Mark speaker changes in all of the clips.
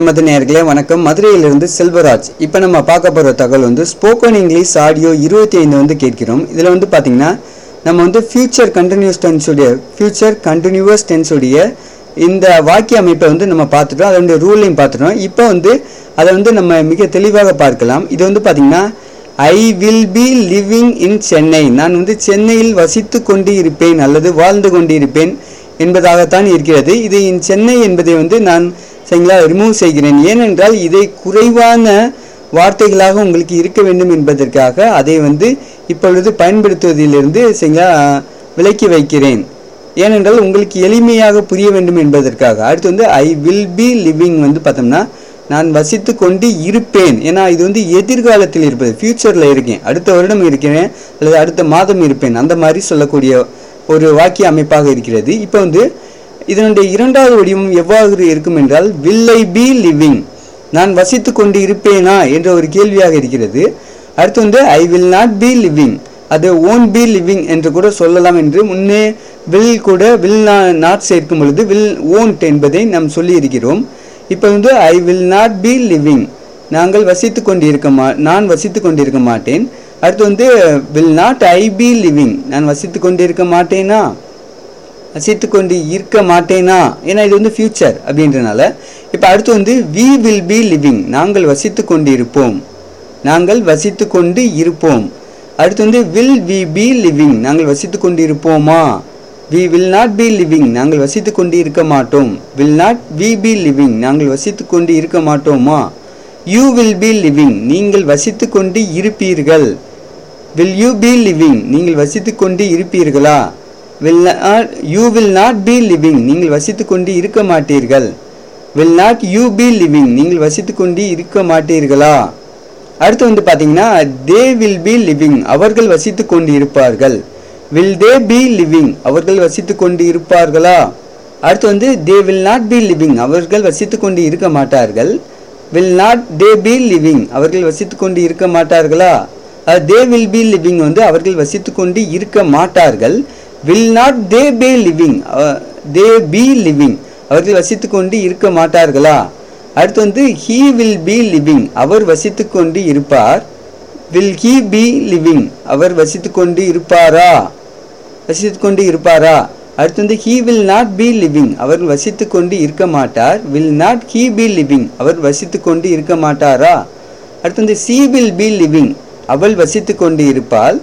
Speaker 1: நமது நேயர்களே வணக்கம் மதுரையிலிருந்து செல்வராஜ் இப்போ நம்ம பார்க்க போகிற தகவல் வந்து ஸ்போக்கன் இங்கிலீஷ் ஆடியோ இருபத்தி ஐந்து வந்து கேட்கிறோம் இதில் வந்து பார்த்திங்கன்னா நம்ம வந்து ஃபியூச்சர் கண்டினியூஸ் டென்ஸுடைய ஃபியூச்சர் கண்டினியூவஸ் டென்ஸுடைய இந்த வாக்கிய அமைப்பை வந்து நம்ம பார்த்துட்டோம் அதனுடைய ரூலையும் பார்த்துட்டோம் இப்போ வந்து அதை வந்து நம்ம மிக தெளிவாக பார்க்கலாம் இது வந்து பார்த்திங்கன்னா I will be living in Chennai நான் வந்து சென்னையில் வசித்து கொண்டு இருப்பேன் அல்லது வாழ்ந்து கொண்டு இருப்பேன் என்பதாகத்தான் இருக்கிறது இது இன் சென்னை என்பதை வந்து நான் சரிங்களா ரிமூவ் செய்கிறேன் ஏனென்றால் இதை குறைவான வார்த்தைகளாக உங்களுக்கு இருக்க வேண்டும் என்பதற்காக அதை வந்து இப்பொழுது பயன்படுத்துவதிலிருந்து சரிங்களா விலக்கி வைக்கிறேன் ஏனென்றால் உங்களுக்கு எளிமையாக புரிய வேண்டும் என்பதற்காக அடுத்து வந்து ஐ வில் பி லிவிங் வந்து பார்த்தோம்னா நான் வசித்து கொண்டு இருப்பேன் ஏன்னா இது வந்து எதிர்காலத்தில் இருப்பது ஃப்யூச்சரில் இருக்கேன் அடுத்த வருடம் இருக்கிறேன் அல்லது அடுத்த மாதம் இருப்பேன் அந்த மாதிரி சொல்லக்கூடிய ஒரு வாக்கிய அமைப்பாக இருக்கிறது இப்போ வந்து இதனுடைய இரண்டாவது வடிவம் எவ்வாறு இருக்கும் என்றால் வில் ஐ பி லிவிங் நான் வசித்து கொண்டு இருப்பேனா என்ற ஒரு கேள்வியாக இருக்கிறது அடுத்து வந்து I will not be living அது ஓன் பி லிவிங் என்று கூட சொல்லலாம் என்று முன்னே வில் கூட வில் நாட் சேர்க்கும் பொழுது வில் ஓன்ட் என்பதை நாம் சொல்லி இருக்கிறோம் இப்போ வந்து I will not be living நாங்கள் வசித்து கொண்டு இருக்க மா நான் வசித்து கொண்டு இருக்க மாட்டேன் அடுத்து வந்து will not I be living நான் வசித்து கொண்டு இருக்க மாட்டேனா வசித்து கொண்டு இருக்க மாட்டேனா ஏன்னா இது வந்து ஃபியூச்சர் அப்படின்றனால இப்போ அடுத்து வந்து வி வில் பி லிவிங் நாங்கள் வசித்து கொண்டு இருப்போம் நாங்கள் வசித்து கொண்டு இருப்போம் அடுத்து வந்து வில் வி பி லிவிங் நாங்கள் வசித்து கொண்டு இருப்போமா we will not be living நாங்கள் வசித்து கொண்டு இருக்க மாட்டோம் will not we be living நாங்கள் வசித்து கொண்டு இருக்க மாட்டோமா யூ வில் பி லிவிங் நீங்கள் வசித்து கொண்டு இருப்பீர்கள் வில் யூ பி லிவிங் நீங்கள் வசித்து கொண்டு இருப்பீர்களா will not you will not be living நீங்கள் வசித்து கொண்டு இருக்க மாட்டீர்கள் will not you be living நீங்கள் வசித்து கொண்டு இருக்க மாட்டீர்களா அடுத்து வந்து பார்த்தீங்கன்னா தே வில் பி லிவிங் அவர்கள் வசித்து கொண்டு இருப்பார்கள் வில் தே பி லிவிங் அவர்கள் வசித்து கொண்டு இருப்பார்களா அடுத்து வந்து they will not be living அவர்கள் வசித்து கொண்டு இருக்க மாட்டார்கள் will not they be living அவர்கள் வசித்து கொண்டு இருக்க மாட்டார்களா தே வில் பி லிவிங் வந்து அவர்கள் வசித்து கொண்டு இருக்க மாட்டார்கள் will not they be living they be living அவர்கள் வசித்து கொண்டு இருக்க மாட்டார்களா அடுத்து வந்து ஹீ வில் பி லிவிங் அவர் வசித்து கொண்டு இருப்பார் வில் ஹீ பி லிவிங் அவர் வசித்து கொண்டு இருப்பாரா வசித்து கொண்டு இருப்பாரா அடுத்து வந்து he will not be living அவர் வசித்து கொண்டு இருக்க மாட்டார் will not he be living அவர் வசித்து கொண்டு இருக்க மாட்டாரா அடுத்து வந்து சி வில் பி லிவிங் அவள் வசித்து கொண்டு இருப்பாள்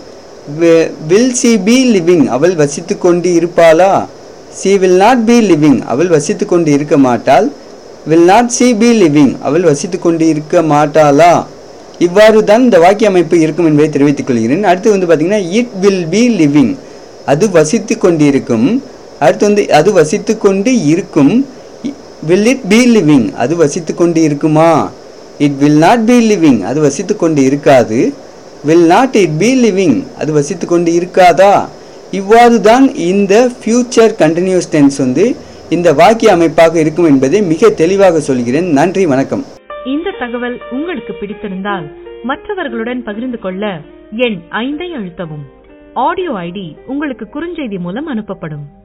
Speaker 1: வில் சி பி லிவிங் அவள் வசித்து கொண்டு இருப்பாளா she will not be living அவள் வசித்து கொண்டு இருக்க மாட்டாள் will not she be living அவள் வசித்து கொண்டு இருக்க மாட்டாளா இவ்வாறு தான் இந்த வாக்கிய அமைப்பு இருக்கும் என்பதை தெரிவித்துக் கொள்கிறேன் அடுத்து வந்து பார்த்தீங்கன்னா இட் வில் பி லிவிங் அது வசித்து கொண்டிருக்கும் அடுத்து வந்து அது வசித்து கொண்டு இருக்கும் வில் இட் பி லிவிங் அது வசித்து கொண்டு இருக்குமா it will not be living அது வசித்து கொண்டு இருக்காது will not it be living அது வசித்து கொண்டு இருக்காதா இவ்வாறு தான் இந்த ஃபியூச்சர் கண்டினியூஸ் டென்ஸ் வந்து இந்த வாக்கிய அமைப்பாக இருக்கும் என்பதை மிக தெளிவாக சொல்கிறேன் நன்றி வணக்கம்
Speaker 2: இந்த தகவல் உங்களுக்கு பிடித்திருந்தால் மற்றவர்களுடன் பகிர்ந்து கொள்ள எண் ஐந்தை அழுத்தவும் ஆடியோ ஐடி உங்களுக்கு குறுஞ்செய்தி மூலம் அனுப்பப்படும்